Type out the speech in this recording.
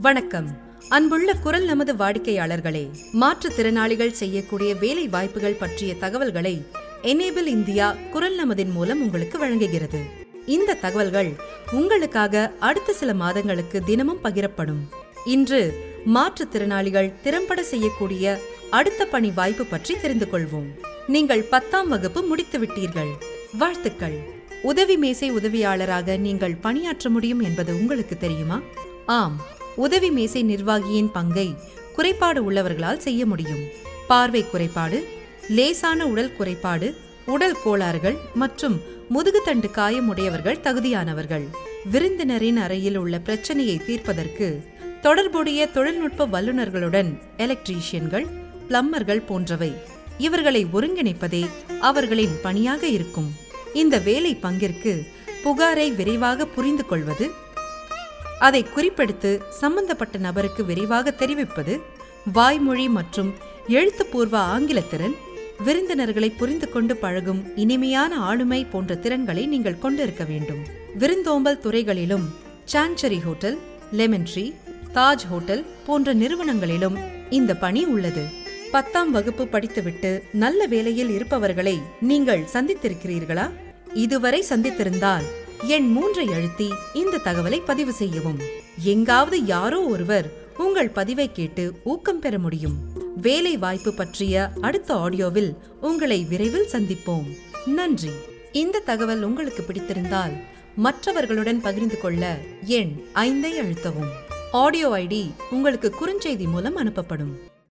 வணக்கம் அன்புள்ள குரல் நமது வாடிக்கையாளர்களே மாற்றுத்திறனாளிகள் செய்யக்கூடிய வேலை வாய்ப்புகள் பற்றிய தகவல்களை எனேபிள் இந்தியா குரல் நமதின் மூலம் உங்களுக்கு வழங்குகிறது இந்த தகவல்கள் உங்களுக்காக அடுத்த சில மாதங்களுக்கு தினமும் பகிரப்படும் இன்று மாற்றுத்திறனாளிகள் திறம்பட செய்யக்கூடிய அடுத்த பணி வாய்ப்பு பற்றி தெரிந்து கொள்வோம் நீங்கள் பத்தாம் வகுப்பு முடித்து விட்டீர்கள் வாழ்த்துக்கள் உதவி மேசை உதவியாளராக நீங்கள் பணியாற்ற முடியும் என்பது உங்களுக்கு தெரியுமா ஆம் உதவி மேசை நிர்வாகியின் பங்கை குறைபாடு உள்ளவர்களால் செய்ய முடியும் பார்வை குறைபாடு லேசான உடல் குறைபாடு உடல் கோளாறுகள் மற்றும் முதுகுத்தண்டு காயம் உடையவர்கள் தகுதியானவர்கள் விருந்தினரின் அறையில் உள்ள பிரச்சனையை தீர்ப்பதற்கு தொடர்புடைய தொழில்நுட்ப வல்லுநர்களுடன் எலக்ட்ரீஷியன்கள் பிளம்பர்கள் போன்றவை இவர்களை ஒருங்கிணைப்பதே அவர்களின் பணியாக இருக்கும் இந்த வேலை பங்கிற்கு புகாரை விரைவாக புரிந்து கொள்வது அதை குறிப்பெடுத்து சம்பந்தப்பட்ட நபருக்கு விரைவாக தெரிவிப்பது வாய்மொழி மற்றும் எழுத்துப்பூர்வ ஆங்கிலத்திறன் விருந்தினர்களை புரிந்து கொண்டு பழகும் இனிமையான ஆளுமை போன்ற திறன்களை நீங்கள் கொண்டிருக்க வேண்டும் விருந்தோம்பல் துறைகளிலும் Chancery hotel Lemon Tree Taj hotel போன்ற நிறுவனங்களிலும் இந்த பணி உள்ளது பத்தாம் வகுப்பு படித்துவிட்டு நல்ல வேலையில் இருப்பவர்களை நீங்கள் சந்தித்திருக்கிறீர்களா இதுவரை சந்தித்திருந்தால் எண் மூன்றை அழுத்தி இந்த தகவலை பதிவு செய்யவும் எங்காவது யாரோ ஒருவர் உங்கள் பதிவை கேட்டு ஊக்கம் பெற முடியும் வேலை வாய்ப்பு பற்றிய அடுத்த ஆடியோவில் உங்களை விரைவில் சந்திப்போம் நன்றி இந்த தகவல் உங்களுக்கு பிடித்திருந்தால் மற்றவர்களுடன் பகிர்ந்து கொள்ள எண் ஐந்தை அழுத்தவும் ஆடியோ ஐடி உங்களுக்கு குறுஞ்செய்தி மூலம் அனுப்பப்படும்